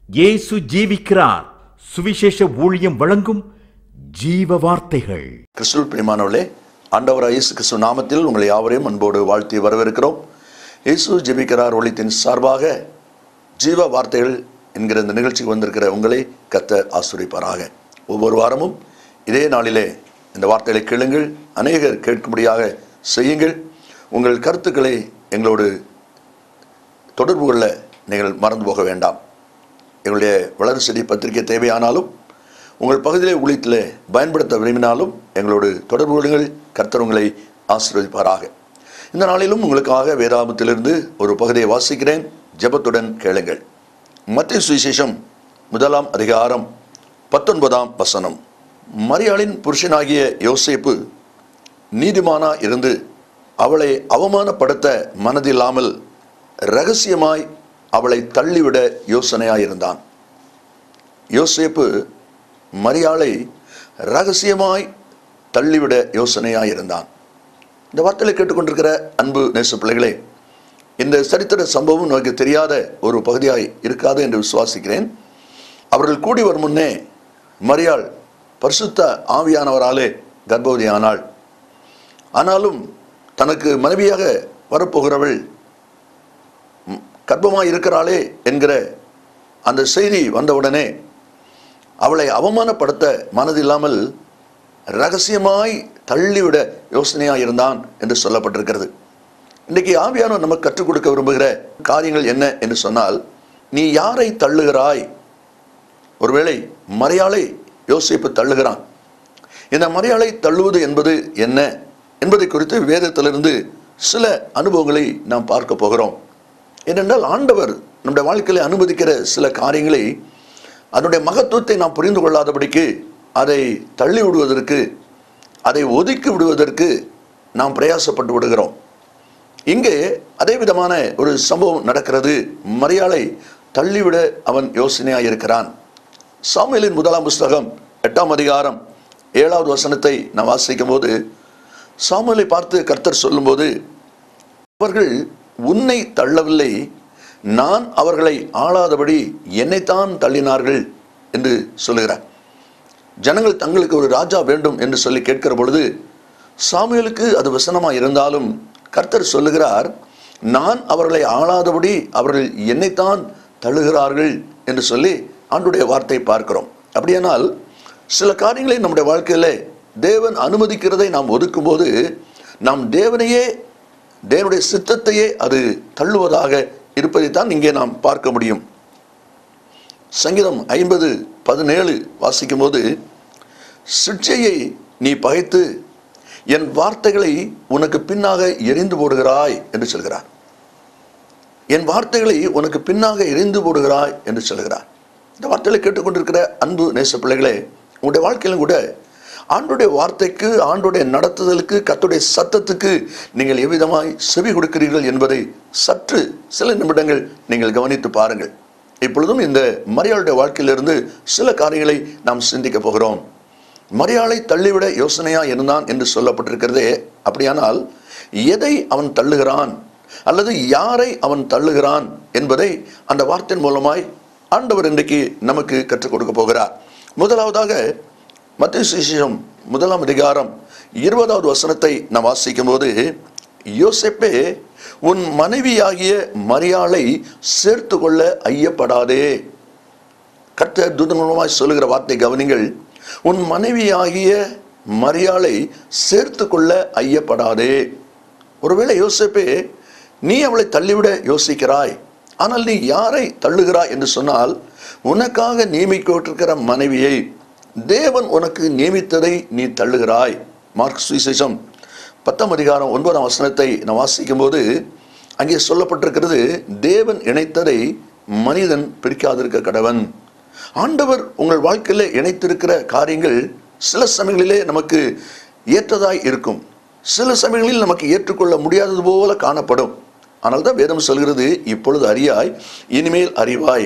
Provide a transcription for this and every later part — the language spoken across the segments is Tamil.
இயேசு ஜீவிக்கிறார் சுவிசேஷ ஊழியம் வழங்கும் ஜீவ வார்த்தைகள் கிறிஸ்துவ பிரியமானவர்களே ஆண்டவராக இயேசு கிறிஸ்துவ நாமத்தில் உங்களை யாவரையும் அன்போடு வாழ்த்தி வரவேற்கிறோம் இயேசு ஜெபிக்கிறார் ஒளித்தின் சார்பாக ஜீவ வார்த்தைகள் என்கிற இந்த நிகழ்ச்சிக்கு வந்திருக்கிற உங்களை கத்த ஆசிரிப்பாராக ஒவ்வொரு வாரமும் இதே நாளிலே இந்த வார்த்தைகளை கேளுங்கள் அநேகர் கேட்கும்படியாக செய்யுங்கள் உங்கள் கருத்துக்களை எங்களோடு தொடர்பு கொள்ள நீங்கள் மறந்து போக வேண்டாம் எங்களுடைய வளர் செடி பத்திரிகை தேவையானாலும் உங்கள் பகுதியிலே ஊழியத்தில் பயன்படுத்த விரும்பினாலும் எங்களோடு தொடர்பு கொள்ளுங்கள் கர்த்தர் உங்களை ஆசீர்வதிப்பாராக இந்த நாளிலும் உங்களுக்காக வேதாமத்திலிருந்து ஒரு பகுதியை வாசிக்கிறேன் ஜெபத்துடன் கேளுங்கள் மத்திய சுவிசேஷம் முதலாம் அதிகாரம் பத்தொன்பதாம் வசனம் மரியாளின் புருஷனாகிய யோசேப்பு நீதிமானா இருந்து அவளை அவமானப்படுத்த மனதில்லாமல் ரகசியமாய் அவளை தள்ளிவிட யோசனையாயிருந்தான் யோசேப்பு மரியாளை ரகசியமாய் தள்ளிவிட யோசனையாயிருந்தான் இந்த வார்த்தையை கேட்டுக்கொண்டிருக்கிற அன்பு நேச பிள்ளைகளே இந்த சரித்திர சம்பவம் நமக்கு தெரியாத ஒரு பகுதியாய் இருக்காது என்று விசுவாசிக்கிறேன் அவர்கள் கூடி வரும் முன்னே மரியாள் பரிசுத்த ஆவியானவராலே கர்ப்பவதியானாள் ஆனாலும் தனக்கு மனைவியாக வரப்போகிறவள் கர்ப்பமாய் இருக்கிறாளே என்கிற அந்த செய்தி வந்தவுடனே அவளை அவமானப்படுத்த மனதில்லாமல் ரகசியமாய் தள்ளிவிட யோசனையாக இருந்தான் என்று சொல்லப்பட்டிருக்கிறது இன்றைக்கு ஆவியானவர் நமக்கு கற்றுக் கொடுக்க விரும்புகிற காரியங்கள் என்ன என்று சொன்னால் நீ யாரை தள்ளுகிறாய் ஒருவேளை மறையாளை யோசிப்பு தள்ளுகிறான் இந்த மறையாளை தள்ளுவது என்பது என்ன என்பதை குறித்து வேதத்திலிருந்து சில அனுபவங்களை நாம் பார்க்க போகிறோம் ஏனென்றால் ஆண்டவர் நம்முடைய வாழ்க்கையில் அனுமதிக்கிற சில காரியங்களை அதனுடைய மகத்துவத்தை நாம் புரிந்து கொள்ளாதபடிக்கு அதை தள்ளி விடுவதற்கு அதை ஒதுக்கி விடுவதற்கு நாம் பிரயாசப்பட்டு விடுகிறோம் இங்கே அதே விதமான ஒரு சம்பவம் நடக்கிறது மரியாளை தள்ளிவிட அவன் யோசனையாக இருக்கிறான் சாமுவேலின் முதலாம் புஸ்தகம் எட்டாம் அதிகாரம் ஏழாவது வசனத்தை நாம் வாசிக்கும் போது சாமுவேலை பார்த்து கர்த்தர் சொல்லும்போது அவர்கள் உன்னை தள்ளவில்லை நான் அவர்களை ஆளாதபடி என்னைத்தான் தள்ளினார்கள் என்று சொல்லுகிறார் ஜனங்கள் தங்களுக்கு ஒரு ராஜா வேண்டும் என்று சொல்லி கேட்கிற பொழுது சாமுவேலுக்கு அது வசனமாக இருந்தாலும் கர்த்தர் சொல்லுகிறார் நான் அவர்களை ஆளாதபடி அவர்கள் என்னைத்தான் தள்ளுகிறார்கள் என்று சொல்லி ஆண்டுடைய வார்த்தை பார்க்கிறோம் அப்படியானால் சில காரியங்களை நம்முடைய வாழ்க்கையில் தேவன் அனுமதிக்கிறதை நாம் ஒதுக்கும்போது நாம் தேவனையே தேவனுடைய சித்தத்தையே அது தள்ளுவதாக இருப்பதைத்தான் இங்கே நாம் பார்க்க முடியும் சங்கீதம் ஐம்பது பதினேழு வாசிக்கும் போது சிற்சையை நீ பகைத்து என் வார்த்தைகளை உனக்கு பின்னாக எரிந்து போடுகிறாய் என்று சொல்கிறார் என் வார்த்தைகளை உனக்கு பின்னாக எரிந்து போடுகிறாய் என்று சொல்கிறார் இந்த வார்த்தைகளை கேட்டுக்கொண்டிருக்கிற அன்பு நேச பிள்ளைகளே உங்களுடைய வாழ்க்கையிலும் கூட ஆண்டுடைய வார்த்தைக்கு ஆண்டுடைய நடத்துதலுக்கு கத்துடைய சத்தத்துக்கு நீங்கள் எவ்விதமாய் செவி கொடுக்கிறீர்கள் என்பதை சற்று சில நிமிடங்கள் நீங்கள் கவனித்து பாருங்கள் இப்பொழுதும் இந்த மரியாளுடைய வாழ்க்கையிலிருந்து சில காரியங்களை நாம் சிந்திக்க போகிறோம் மரியாளை தள்ளிவிட யோசனையா இருந்தான் என்று சொல்லப்பட்டிருக்கிறதே அப்படியானால் எதை அவன் தள்ளுகிறான் அல்லது யாரை அவன் தள்ளுகிறான் என்பதை அந்த வார்த்தையின் மூலமாய் ஆண்டவர் இன்றைக்கு நமக்கு கற்றுக் கொடுக்க போகிறார் முதலாவதாக மத்திய சுவிசேஷம் முதலாம் அதிகாரம் இருபதாவது வசனத்தை நாம் வாசிக்கும் போது யோசெப்பே உன் மனைவியாகிய மரியாளை சேர்த்து கொள்ள ஐயப்படாதே கர்த்தர் தூதன் மூலமாய் சொல்லுகிற வார்த்தை கவனிங்கள் உன் மனைவியாகிய மரியாளை சேர்த்து கொள்ள ஐயப்படாதே ஒருவேளை யோசிப்பே நீ அவளை தள்ளிவிட யோசிக்கிறாய் ஆனால் நீ யாரை தள்ளுகிறாய் என்று சொன்னால் உனக்காக நியமிக்கப்பட்டிருக்கிற மனைவியை தேவன் உனக்கு நியமித்ததை நீ தள்ளுகிறாய் மார்க் சுவிசேஷம் பத்தாம் அதிகாரம் ஒன்பதாம் வசனத்தை நான் வாசிக்கும் போது அங்கே சொல்லப்பட்டிருக்கிறது தேவன் இணைத்ததை மனிதன் பிரிக்காதிருக்க கடவன் ஆண்டவர் உங்கள் வாழ்க்கையில் இணைத்திருக்கிற காரியங்கள் சில சமயங்களிலே நமக்கு ஏற்றதாய் இருக்கும் சில சமயங்களில் நமக்கு ஏற்றுக்கொள்ள முடியாதது போல காணப்படும் ஆனால் தான் வேதம் சொல்கிறது இப்பொழுது அறியாய் இனிமேல் அறிவாய்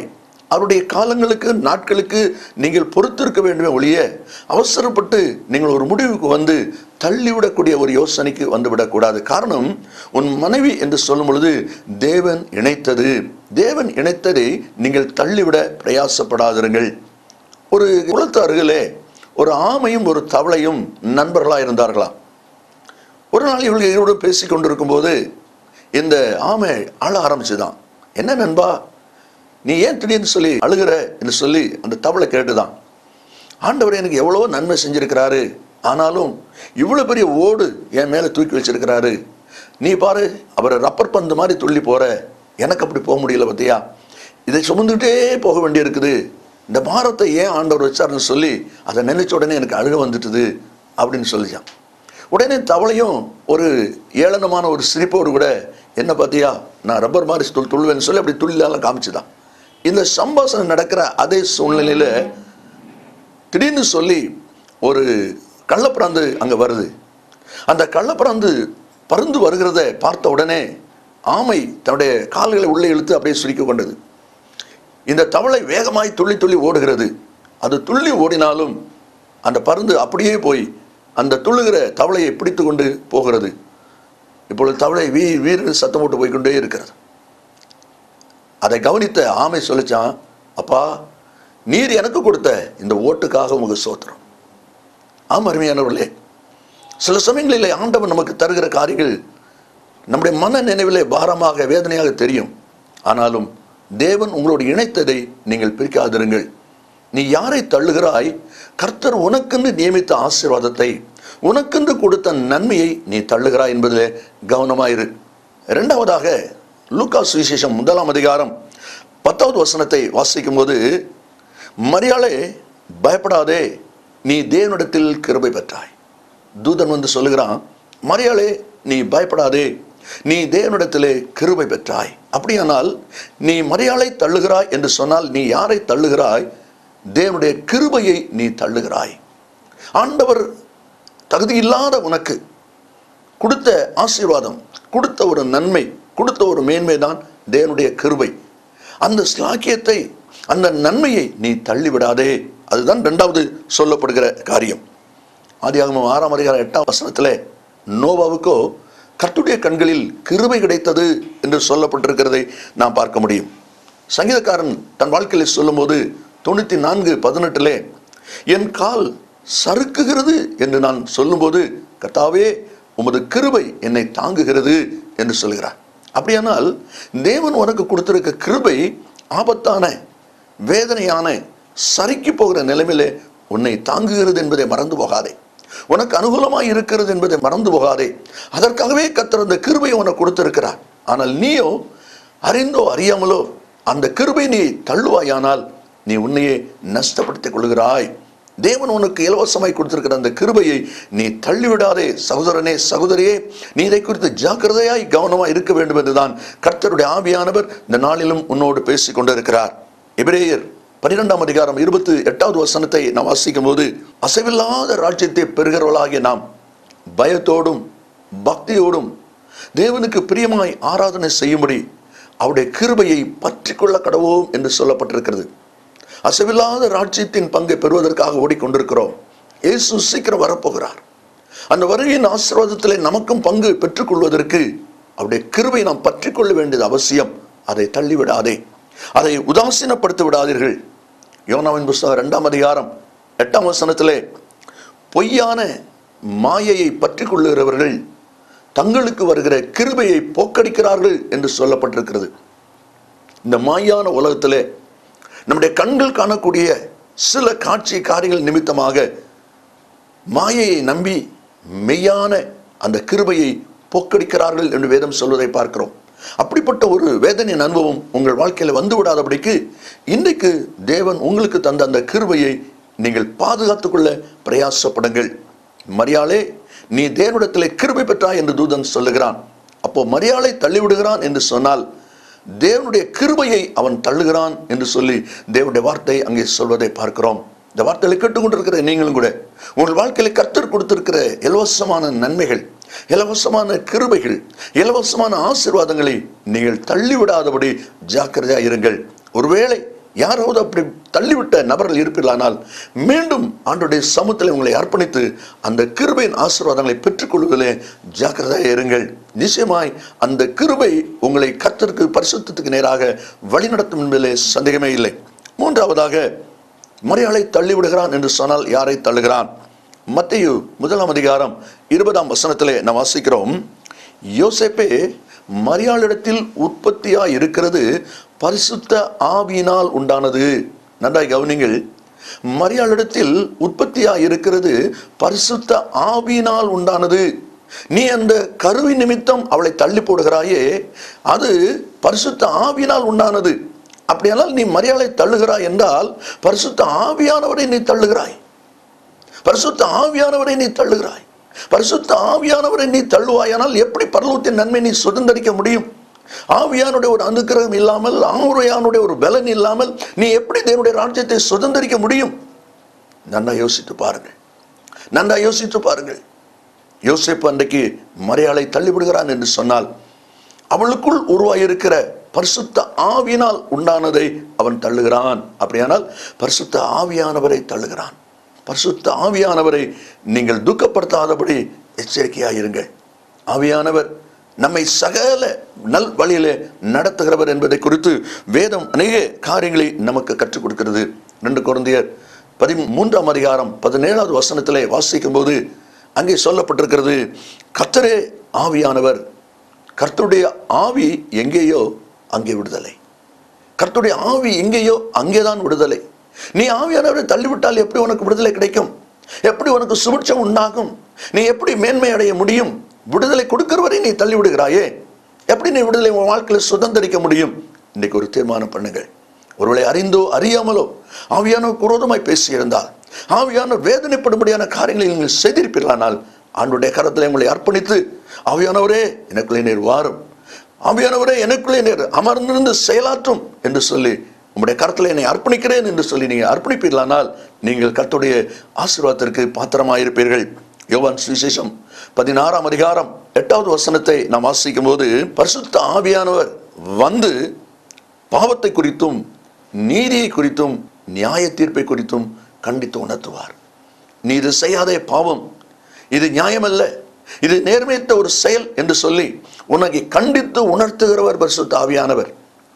அவருடைய காலங்களுக்கு நாட்களுக்கு நீங்கள் பொறுத்திருக்க வேண்டுமே ஒழிய அவசரப்பட்டு நீங்கள் ஒரு முடிவுக்கு வந்து தள்ளிவிடக்கூடிய ஒரு யோசனைக்கு வந்துவிடக்கூடாது காரணம் உன் மனைவி என்று சொல்லும் பொழுது தேவன் இணைத்தது தேவன் இணைத்ததை நீங்கள் தள்ளிவிட பிரயாசப்படாதிருங்கள் ஒரு குளத்து அருகிலே ஒரு ஆமையும் ஒரு தவளையும் நண்பர்களாக இருந்தார்களாம் ஒரு நாள் இவர்கள் இருவரும் பேசி கொண்டிருக்கும் போது இந்த ஆமை அழ ஆரம்பிச்சுதான் என்ன நண்பா நீ ஏன் திடீர்னு சொல்லி அழுகிற என்று சொல்லி அந்த தவளை கேட்டுதான் ஆண்டவர் எனக்கு எவ்வளவோ நன்மை செஞ்சிருக்கிறாரு ஆனாலும் இவ்வளவு பெரிய ஓடு என் மேல தூக்கி வச்சிருக்கிறாரு நீ பாரு அவரை ரப்பர் பந்து மாதிரி துள்ளி போற எனக்கு அப்படி போக முடியல பத்தியா இதை சுமந்துக்கிட்டே போக வேண்டியிருக்குது இந்த பாரத்தை ஏன் ஆண்டவர் வச்சாருன்னு சொல்லி அதை நினைச்ச உடனே எனக்கு அழுக வந்துட்டுது அப்படின்னு சொல்லிச்சான் உடனே தவளையும் ஒரு ஏளனமான ஒரு சிரிப்போடு கூட என்ன பார்த்தியா நான் ரப்பர் மாதிரி துள் துள்ளுவேன்னு சொல்லி அப்படி துள்ளிலாம் காமிச்சுதான் இந்த சம்பாஷணம் நடக்கிற அதே சூழ்நிலையில் திடீர்னு சொல்லி ஒரு கள்ளப்பிராந்து அங்கே வருது அந்த கள்ளப்பிராந்து பருந்து வருகிறத பார்த்த உடனே ஆமை தன்னுடைய கால்களை உள்ளே இழுத்து அப்படியே சுருக்கி கொண்டது இந்த தவளை வேகமாய் துள்ளி துள்ளி ஓடுகிறது அது துள்ளி ஓடினாலும் அந்த பருந்து அப்படியே போய் அந்த துள்ளுகிற தவளையை பிடித்து கொண்டு போகிறது இப்பொழுது தவளை வீ வீறு சத்தம் போட்டு போய்க்கொண்டே இருக்கிறது அதை கவனித்த ஆமை சொல்லிச்சான் அப்பா நீர் எனக்கு கொடுத்த இந்த ஓட்டுக்காக உங்க சோத்திரம் ஆம் அருமையானவர்களே சில சமயங்களில் ஆண்டவன் நமக்கு தருகிற காரியங்கள் நம்முடைய மன நினைவிலே பாரமாக வேதனையாக தெரியும் ஆனாலும் தேவன் உங்களோடு இணைத்ததை நீங்கள் பிரிக்காதிருங்கள் நீ யாரை தள்ளுகிறாய் கர்த்தர் உனக்கென்று நியமித்த ஆசீர்வாதத்தை உனக்கென்று கொடுத்த நன்மையை நீ தள்ளுகிறாய் என்பதிலே கவனமாயிரு இரண்டாவதாக லூக்காஸ் விசேஷம் முதலாம் அதிகாரம் பத்தாவது வசனத்தை வாசிக்கும் போது மரியாளே பயப்படாதே நீ தேவனிடத்தில் கிருபை பெற்றாய் தூதன் வந்து சொல்லுகிறான் மரியாளே நீ பயப்படாதே நீ தேவனிடத்திலே கிருபை பெற்றாய் அப்படியானால் நீ மரியாளை தள்ளுகிறாய் என்று சொன்னால் நீ யாரை தள்ளுகிறாய் தேவனுடைய கிருபையை நீ தள்ளுகிறாய் ஆண்டவர் தகுதியில்லாத உனக்கு கொடுத்த ஆசீர்வாதம் கொடுத்த ஒரு நன்மை கொடுத்த ஒரு மேன்மை தான் தேவனுடைய கிருபை அந்த ஸ்லாக்கியத்தை அந்த நன்மையை நீ தள்ளிவிடாதே அதுதான் இரண்டாவது சொல்லப்படுகிற காரியம் ஆதியாகமம் ஆறாம் அதிகாரம் எட்டாம் வசனத்தில் நோவாவுக்கோ கர்த்துடைய கண்களில் கிருபை கிடைத்தது என்று சொல்லப்பட்டிருக்கிறதை நாம் பார்க்க முடியும் சங்கீதக்காரன் தன் வாழ்க்கையில் சொல்லும்போது தொண்ணூற்றி நான்கு பதினெட்டிலே என் கால் சறுக்குகிறது என்று நான் சொல்லும்போது கர்த்தாவே உமது கிருபை என்னை தாங்குகிறது என்று சொல்கிறார் அப்படியானால் தேவன் உனக்கு கொடுத்திருக்க கிருபை ஆபத்தான வேதனையான சறுக்கி போகிற நிலைமையிலே உன்னை தாங்குகிறது என்பதை மறந்து போகாதே உனக்கு அனுகூலமாய் இருக்கிறது என்பதை மறந்து போகாதே அதற்காகவே கத்தர் அந்த கிருபையை உனக்கு கொடுத்திருக்கிறார் ஆனால் நீயோ அறிந்தோ அறியாமலோ அந்த கிருபை நீ தள்ளுவாயானால் நீ உன்னையே நஷ்டப்படுத்திக் கொள்கிறாய் தேவன் உனக்கு இலவசமாய் கொடுத்திருக்கிற அந்த கிருபையை நீ தள்ளிவிடாதே சகோதரனே சகோதரியே நீ இதை குறித்து ஜாக்கிரதையாய் கவனமாய் இருக்க வேண்டும் என்றுதான் கர்த்தருடைய ஆவியானவர் இந்த நாளிலும் உன்னோடு பேசிக் கொண்டிருக்கிறார் எபிரேயர் பன்னிரெண்டாம் அதிகாரம் இருபத்தி எட்டாவது வசனத்தை நாம் வாசிக்கும் போது அசைவில்லாத ராஜ்யத்தை பெறுகிறவர்களாகிய நாம் பயத்தோடும் பக்தியோடும் தேவனுக்கு பிரியமாய் ஆராதனை செய்யும்படி அவருடைய கிருபையை பற்றிக்கொள்ள கடவோம் என்று சொல்லப்பட்டிருக்கிறது அசைவில்லாத ராஜ்யத்தின் பங்கை பெறுவதற்காக ஓடிக்கொண்டிருக்கிறோம் இயேசு சீக்கிரம் வரப்போகிறார் அந்த வருகையின் ஆசீர்வாதத்திலே நமக்கும் பங்கு பெற்றுக்கொள்வதற்கு அவருடைய கிருபை நாம் பற்றிக்கொள்ள வேண்டியது அவசியம் அதை தள்ளிவிடாதே அதை உதாசீனப்படுத்தி விடாதீர்கள் யோனாவின் புஸ்தகம் இரண்டாம் அதிகாரம் எட்டாம் வசனத்திலே பொய்யான மாயையை பற்றி கொள்ளுகிறவர்கள் தங்களுக்கு வருகிற கிருபையை போக்கடிக்கிறார்கள் என்று சொல்லப்பட்டிருக்கிறது இந்த மாயான உலகத்திலே நம்முடைய கண்கள் காணக்கூடிய சில காட்சி காரியங்கள் நிமித்தமாக மாயையை நம்பி மெய்யான அந்த கிருபையை போக்கடிக்கிறார்கள் என்று வேதம் சொல்வதை பார்க்கிறோம் அப்படிப்பட்ட ஒரு வேதனையின் அனுபவம் உங்கள் வாழ்க்கையில் வந்து விடாதபடிக்கு இன்றைக்கு தேவன் உங்களுக்கு தந்த அந்த கிருபையை நீங்கள் பாதுகாத்துக் கொள்ள பிரயாசப்படுங்கள் மரியாளே நீ தேவனிடத்திலே கிருபை பெற்றாய் என்று தூதன் சொல்லுகிறான் அப்போ மரியாளை தள்ளிவிடுகிறான் என்று சொன்னால் தேவனுடைய கிருபையை அவன் தள்ளுகிறான் என்று சொல்லி தேவனுடைய வார்த்தை அங்கே சொல்வதை பார்க்கிறோம் இந்த வார்த்தைகளை கேட்டுக்கொண்டிருக்கிற நீங்களும் கூட உங்கள் வாழ்க்கையில கர்த்தர் கொடுத்திருக்கிற இலவசமான நன்மைகள் இலவசமான கிருபைகள் இலவசமான ஆசீர்வாதங்களை நீங்கள் தள்ளிவிடாதபடி ஜாக்கிரதையா இருங்கள் ஒருவேளை யாராவது அப்படி தள்ளிவிட்ட நபர்கள் இருப்பீர்களானால் மீண்டும் ஆண்டுடைய சமூகத்தில் உங்களை அர்ப்பணித்து அந்த கிருபையின் ஆசீர்வாதங்களை பெற்றுக்கொள்வதிலே ஜாக்கிரதையாக இருங்கள் நிச்சயமாய் அந்த கிருபை உங்களை கர்த்தருக்கு பரிசுத்தத்துக்கு நேராக வழிநடத்தும் என்பதிலே சந்தேகமே இல்லை மூன்றாவதாக மரியாளை தள்ளிவிடுகிறான் என்று சொன்னால் யாரை தள்ளுகிறான் மத்தேயு முதலாம் அதிகாரம் இருபதாம் வசனத்திலே நாம் வாசிக்கிறோம் யோசேப்பே மரியாளிடத்தில் உற்பத்தியா இருக்கிறது பரிசுத்த ஆவியினால் உண்டானது நன்றாய் கவனிங்கள் மரியாளிடத்தில் உற்பத்தியா இருக்கிறது பரிசுத்த ஆவியினால் உண்டானது நீ அந்த கருவி நிமித்தம் அவளை தள்ளி போடுகிறாயே அது பரிசுத்த ஆவியினால் உண்டானது அப்படியானால் நீ மரியாதை தள்ளுகிறாய் என்றால் பரிசுத்த ஆவியானவரை நீ தள்ளுகிறாய் பரிசுத்த ஆவியானவரை நீ தள்ளுகிறாய் பரிசுத்த ஆவியானவரை நீ தள்ளுவாயானால் எப்படி பரலோகத்தின் நன்மை நீ சுதந்திரிக்க முடியும் ஆவியானுடைய ஒரு அனுக்கிரகம் இல்லாமல் ஆவுரையானுடைய ஒரு பலன் இல்லாமல் நீ எப்படி தேவனுடைய ராஜ்யத்தை சுதந்திரிக்க முடியும் நன்றா யோசித்து பாருங்கள் நன்றா யோசித்து பாருங்கள் யோசிப்பு அன்றைக்கு மரியாதை தள்ளிவிடுகிறான் என்று சொன்னால் அவளுக்குள் உருவாயிருக்கிற பரிசுத்த ஆவியினால் உண்டானதை அவன் தள்ளுகிறான் அப்படியானால் பரிசுத்த ஆவியானவரை தள்ளுகிறான் பரிசுத்த ஆவியானவரை நீங்கள் துக்கப்படுத்தாதபடி எச்சரிக்கையாயிருங்கள் ஆவியானவர் நம்மை சகல நல் வழியிலே நடத்துகிறவர் என்பதை குறித்து வேதம் அநேக காரியங்களை நமக்கு கற்றுக் கொடுக்கிறது ரெண்டு குழந்தையர் பதிமூன்றாம் அதிகாரம் பதினேழாவது வசனத்திலே வாசிக்கும் போது அங்கே சொல்லப்பட்டிருக்கிறது கர்த்தரே ஆவியானவர் கர்த்தருடைய ஆவி எங்கேயோ அங்கே விடுதலை கர்த்தருடைய ஆவி எங்கேயோ அங்கேதான் விடுதலை நீ ஆவியானவரை தள்ளிவிட்டால் எப்படி உனக்கு விடுதலை கிடைக்கும் எப்படி உனக்கு சுபிட்சம் உண்டாகும் நீ எப்படி மேன்மை அடைய முடியும் விடுதலை கொடுக்கிறவரை நீ தள்ளி விடுகிறாயே எப்படி நீ விடுதலை உன் வாழ்க்கையில் சுதந்திரிக்க முடியும் இன்னைக்கு ஒரு தீர்மானம் பண்ணுங்கள் ஒருவேளை அறிந்தோ அறியாமலோ ஆவியானவர் குரோதமாய் பேசியிருந்தால் ஆவியானவர் வேதனைப்படும்படியான காரியங்களை நீங்கள் செய்திருப்பீர்களானால் ஆண்டுடைய கரத்தில் உங்களை அர்ப்பணித்து ஆவியானவரே எனக்குள்ளே நீர் வாரும் ஆவியானவரே எனக்குள்ளே நீர் அமர்ந்திருந்து செயலாற்றும் என்று சொல்லி உம்முடைய கரத்தில் என்னை அர்ப்பணிக்கிறேன் என்று சொல்லி நீங்கள் அர்ப்பணிப்பீர்களானால் நீங்கள் கர்த்தருடைய ஆசீர்வாதத்திற்கு பாத்திரமாயிருப்பீர்கள் யோவான் சுவிசேஷம் பதினாறாம் அதிகாரம் எட்டாவது வசனத்தை நாம் வாசிக்கும் போது பரிசுத்த ஆவியானவர் வந்து பாவத்தை குறித்தும் நீதியை குறித்தும் நியாய தீர்ப்பை குறித்தும் கண்டித்து உணர்த்துவார் நீ இது செய்யாதே பாவம் இது நியாயமல்ல இது நேர்மையற்ற ஒரு செயல் என்று சொல்லி உனக்கு கண்டித்து உணர்த்துகிறவர் பரிசுத்த ஆவியானவர்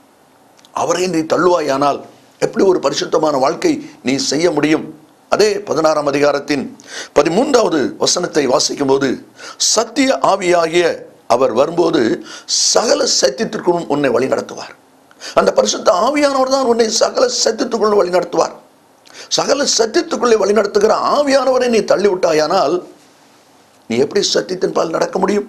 அவரை நீ தள்ளுவாயானால் எப்படி ஒரு பரிசுத்தமான வாழ்க்கை நீ செய்ய முடியும் அதே பதினாறாம் அதிகாரத்தின் பதிமூன்றாவது வசனத்தை வாசிக்கும் போது சத்திய ஆவியாகிய அவர் வரும்போது சகல சத்தியத்திற்கும் உன்னை வழி நடத்துவார் அந்த பரிசுத்த ஆவியானவர் தான் உன்னை சகல சத்தியத்துக்குள் வழி நடத்துவார் சகல சத்தியத்துக்குள்ளே வழி நடத்துகிற ஆவியானவரை நீ தள்ளிவிட்டாயானால் நீ எப்படி சத்தியத்தின் பால் நடக்க முடியும்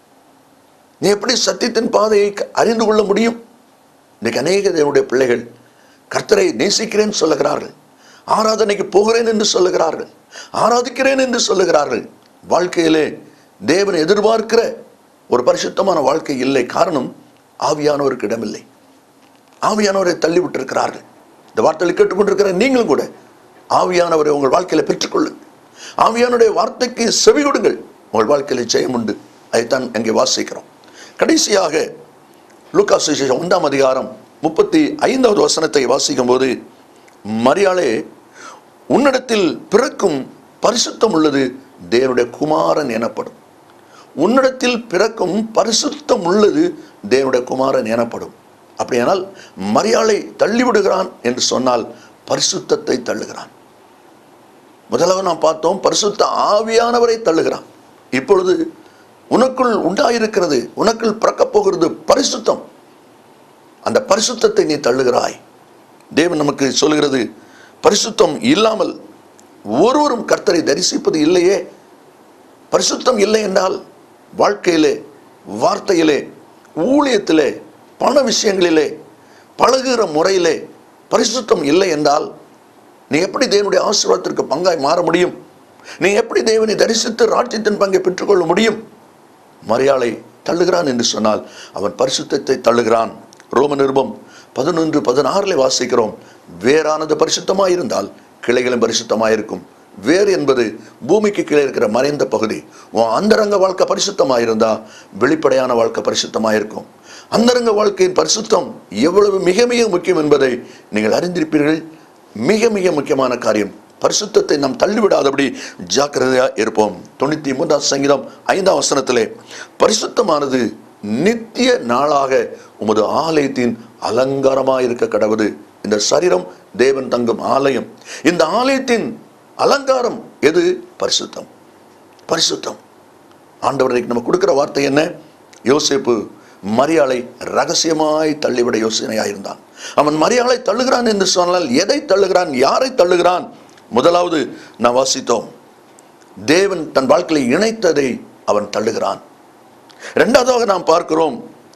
நீ எப்படி சத்தியத்தின் பாதையை அறிந்து கொள்ள முடியும் இன்னைக்கு அநேக தேவனுடைய பிள்ளைகள் கர்த்தரை நேசிக்கிறேன் சொல்லுகிறார்கள் ஆராதனைக்கு போகிறேன் என்று சொல்லுகிறார்கள் ஆராதிக்கிறேன் என்று சொல்லுகிறார்கள் வாழ்க்கையிலே தேவனை எதிர்பார்க்கிற ஒரு பரிசுத்தமான வாழ்க்கை இல்லை காரணம் ஆவியானவருக்கு இடமில்லை ஆவியானவரை தள்ளி விட்டிருக்கிறார்கள் இந்த வார்த்தைகளை கேட்டுக்கொண்டிருக்கிற நீங்களும் கூட ஆவியானவரை உங்கள் வாழ்க்கையில பெற்றுக்கொள்ளுங்கள் ஆவியானுடைய வார்த்தைக்கு செவி கொடுங்கள் உங்கள் வாழ்க்கையில ஜெயம் உண்டு அதைத்தான் அங்கே வாசிக்கிறோம் கடைசியாக லூக்கா சுவிசேஷம் ஒன்றாம் அதிகாரம் முப்பத்தி ஐந்தாவது வசனத்தை வாசிக்கும் போது மரியாளே உன்னிடத்தில் பிறக்கும் பரிசுத்தம் உள்ளது தேவனுடைய குமாரன் எனப்படும் உன்னிடத்தில் பிறக்கும் பரிசுத்தம் உள்ளது தேவனுடைய குமாரன் எனப்படும் அப்படியானால் மரியாளை தள்ளிவிடுகிறான் என்று சொன்னால் பரிசுத்தத்தை தள்ளுகிறான் முதலாவது நாம் பார்த்தோம் பரிசுத்த ஆவியானவரை தள்ளுகிறான் இப்பொழுது உனக்குள் உண்டாயிருக்கிறது உனக்குள் பிறக்கப் போகிறது பரிசுத்தம் அந்த பரிசுத்தத்தை நீ தள்ளுகிறாய் தேவன் நமக்கு சொல்கிறது பரிசுத்தம் இல்லாமல் ஒருவரும் கர்த்தரை தரிசிப்பது இல்லையே பரிசுத்தம் இல்லை என்றால் வாழ்க்கையிலே வார்த்தையிலே ஊழியத்திலே பண விஷயங்களிலே பழகுகிற முறையிலே பரிசுத்தம் இல்லை என்றால் நீ எப்படி தேவனுடைய ஆசீர்வாதத்திற்கு பங்காய் மாற முடியும் நீ எப்படி தேவனை தரிசித்து ராஜ்யத்தின் பங்கை பெற்றுக்கொள்ள முடியும் மரியாதை தள்ளுகிறான் என்று சொன்னால் அவன் பரிசுத்தத்தை தள்ளுகிறான் ரோம நிருபம் பதினொன்று பதினாறுல வாசிக்கிறோம் வேறானது பரிசுத்தமாய் இருந்தால் கிளைகளும் பரிசுத்தமாய் இருக்கும் வேர் என்பது பூமிக்கு கீழே இருக்கிற மறைந்த பகுதி உன் அந்தரங்க வாழ்க்கை பரிசுத்தமாக இருந்தா வெளிப்படையான வாழ்க்கை பரிசுத்தமாக இருக்கும் அந்தரங்க வாழ்க்கையின் பரிசுத்தம் எவ்வளவு மிக மிக முக்கியம் என்பதை நீங்கள் அறிந்திருப்பீர்கள் மிக மிக முக்கியமான காரியம் பரிசுத்தத்தை நாம் தள்ளிவிடாதபடி ஜாக்கிரதையா இருப்போம் தொண்ணூத்தி மூன்றாம் சங்கீதம் ஐந்தாம் வசனத்திலே பரிசுத்தமானது நித்திய நாளாக உமது ஆலயத்தின் அலங்காரமாக இருக்க கடவுது இந்த சரீரம் தேவன் தங்கும் ஆலயம் இந்த ஆலயத்தின் அலங்காரம் எது பரிசுத்தம் பரிசுத்தம் ஆண்டவர் இன்னைக்கு நம்ம கொடுக்கிற வார்த்தை என்ன யோசேப்பு மரியாளை ரகசியமாய் தள்ளிவிட யோசனையாயிருந்தான் அவன் மரியாளை தள்ளுகிறான் என்று சொன்னால் எதை தள்ளுகிறான் யாரை தள்ளுகிறான் முதலாவது நான் வாசித்தோம் தேவன் தன் வாழ்க்கையில் இணைத்ததை அவன் தள்ளுகிறான் இரண்டாவதாக நாம் பார்க்கிறோம்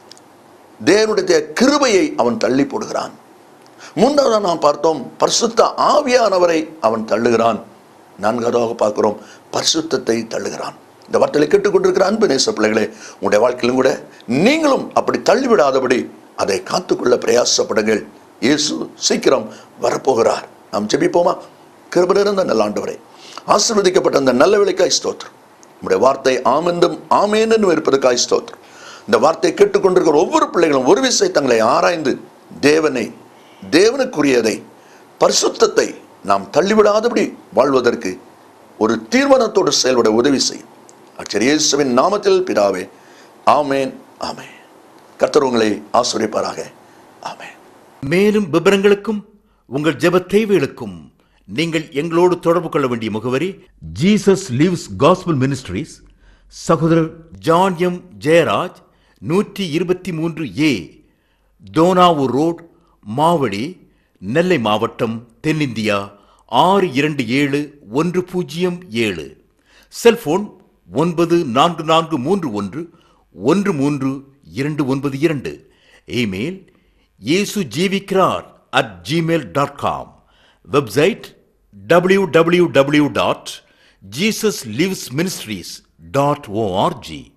தேவனுடைய கிருபையை அவன் தள்ளி போடுகிறான் மூன்றாவதாக நாம் பார்த்தோம் பரிசுத்த ஆவியானவரை அவன் தள்ளுகிறான் நான்காவதாக பார்க்கிறோம் பரிசுத்தத்தை தள்ளுகிறான் இந்த வார்த்தையை கேட்டுக்கொண்டிருக்கிற அன்பு நேச பிள்ளைகளே உங்களுடைய வாழ்க்கையிலும் கூட நீங்களும் அப்படி தள்ளிவிடாதபடி அதை காத்துக்கொள்ள பிரயாசப்படுங்கள் இயேசு சீக்கிரம் வரப்போகிறார் நாம் ஜெபிப்போமா கிருப நிறைந்த நல்ல ஆண்டவரே ஆசீர்வதிக்கப்பட்ட அந்த நல்ல விலைக்காய் ஸ்தோத்திரம் உங்களுடைய வார்த்தை ஆமென்றும் ஆமேனும் இருப்பதற்காய் ஸ்தோத்திரம் இந்த வார்த்தையை கேட்டுக்கொண்டிருக்கிற ஒவ்வொரு பிள்ளைகளும் ஒரு விசை தங்களை ஆராய்ந்து தேவனை தேவனுக்குரியதை பரிசுத்தத்தை நாம் தள்ளிவிடாதபடி வாழ்வதற்கு ஒரு தீர்மானத்தோடு செயல்பட உதவி செய்யும் அச்சர் இயேசுவின் நாமத்தில் பிதாவே ஆமேன் ஆமேன் கர்த்தர் உங்களை ஆசிரியப்பாராக ஆமேன் மேலும் விவரங்களுக்கும் உங்கள் ஜெப தேவைகளுக்கும் நீங்கள் எங்களோடு தொடர்பு கொள்ள வேண்டிய முகவரி ஜீசஸ் லிவ்ஸ் காஸ்பல் மினிஸ்ட்ரீஸ் சகோதரர் ஜான் எம் ஜெயராஜ் நூற்றி இருபத்தி மூன்று ஏ தோனாவூர் ரோட் மாவடி நெல்லை மாவட்டம் தென்னிந்தியா ஆறு இரண்டு ஏழு ஒன்று பூஜ்ஜியம் ஏழு செல்போன் ஒன்பது நான்கு நான்கு மூன்று ஒன்று ஒன்று மூன்று இரண்டு ஒன்பது இரண்டு இமெயில் இயேசு ஜீவிக்கிறார் at Gmail dot com website W W W dot Jesus lives ministries dot O R G